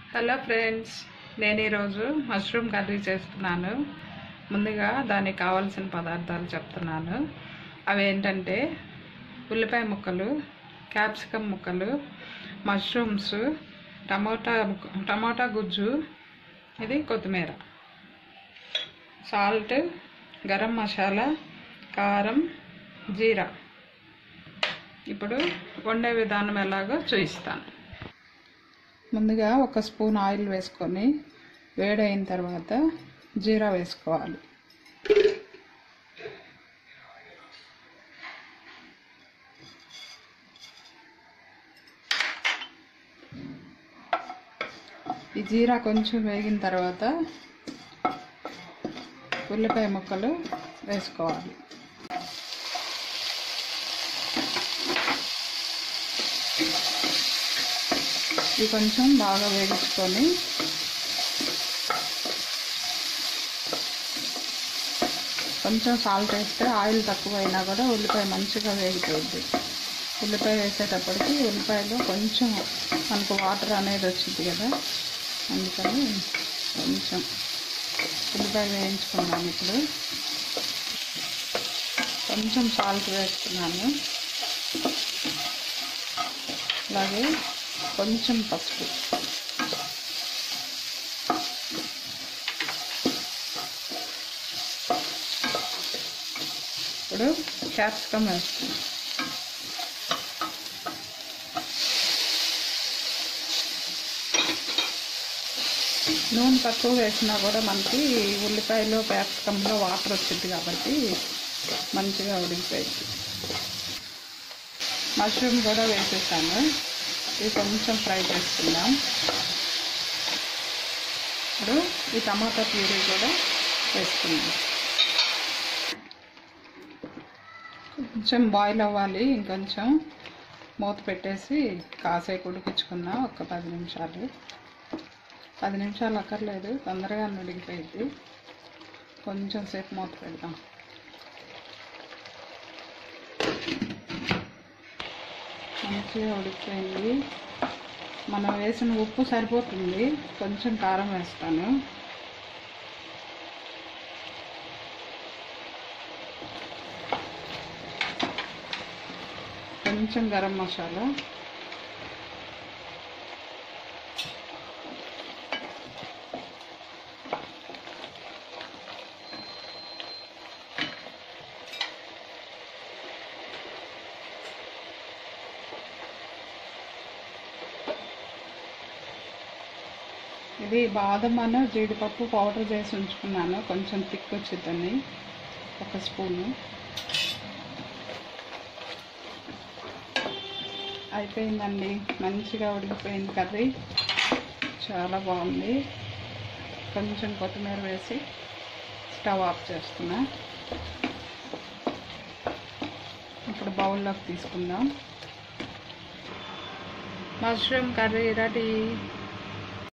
hello friends నేను ఈరోజు mushroom curry చేస్తున్నాను ముందుగా దానికి కావాల్సిన పదార్థాలు చెప్తున్నాను అవి ఏంటంటే ఉల్లిపాయ ముక్కలు క్యాప్సికమ్ ముక్కలు మష్రూమ్స్ టమోటా ముక్క- టమోటా గుజ్జు ఇది కొత్తిమీర సాల్ట్ గరం మసాలా కారం జీరా ఇప్పుడు వండే విధానం ఎలాగో చూపిస్తాను ముందుగా ఒక స్పూన్ ఆయిల్ వేసుకొని వేడైన తర్వాత జీరా వేసుకోవాలి ఈ జీరా కొంచెం వేగిన తర్వాత ఉల్లిపాయ ముక్కలు వేసుకోవాలి ఇవి కొంచెం బాగా వేగించుకొని కొంచెం సాల్ట్ వేస్తే ఆయిల్ తక్కువ అయినా కూడా ఉల్లిపాయ మంచిగా వేగిపోయింది ఉల్లిపాయ వేసేటప్పటికి ఉల్లిపాయలో కొంచెం మనకు వాటర్ అనేది వచ్చింది కదా అందుకని కొంచెం ఉల్లిపాయ వేయించుకున్నాను ఇప్పుడు కొంచెం సాల్ట్ వేస్తున్నాను అలాగే కొంచెం పసుపు ఇప్పుడు క్యాప్సికమ్ వేస్తాం నూనె తక్కువ వేసినా కూడా మనకి ఉల్లిపాయలో క్యాప్సికంలో వాటర్ వచ్చింది కాబట్టి మంచిగా ఉడికిపోయింది మష్రూమ్ కూడా వేసేసాను ఇది కొంచెం ఫ్రై చేసుకుందాం ఇప్పుడు ఈ టమాటా ప్యూరీ కూడా వేసుకుందాం కొంచెం బాయిల్ అవ్వాలి ఇంకొంచెం మూత పెట్టేసి కాసేపు ఉడికించుకుందాం ఒక పది నిమిషాలు పది నిమిషాలు అక్కర్లేదు తొందరగా ఉడికిపోయింది కొంచెం సేపు మూత పెడదాం మంచిగా ఉడికిపోయింది మనం వేసిన ఉప్పు సరిపోతుంది కొంచెం కారం వేస్తాను కొంచెం గరం మసాలా ఇది బాదం అను జీడిపప్పు పౌడర్ చేసి ఉంచుకున్నాను కొంచెం థిక్ వచ్చిందని ఒక స్పూను అయిపోయిందండి మంచిగా ఉడికిపోయింది కర్రీ చాలా బాగుంది కొంచెం కొత్తిమీర వేసి స్టవ్ ఆఫ్ చేస్తున్నా ఇప్పుడు బౌల్లోకి తీసుకుందాం మష్రూమ్ కర్రీ రెడీ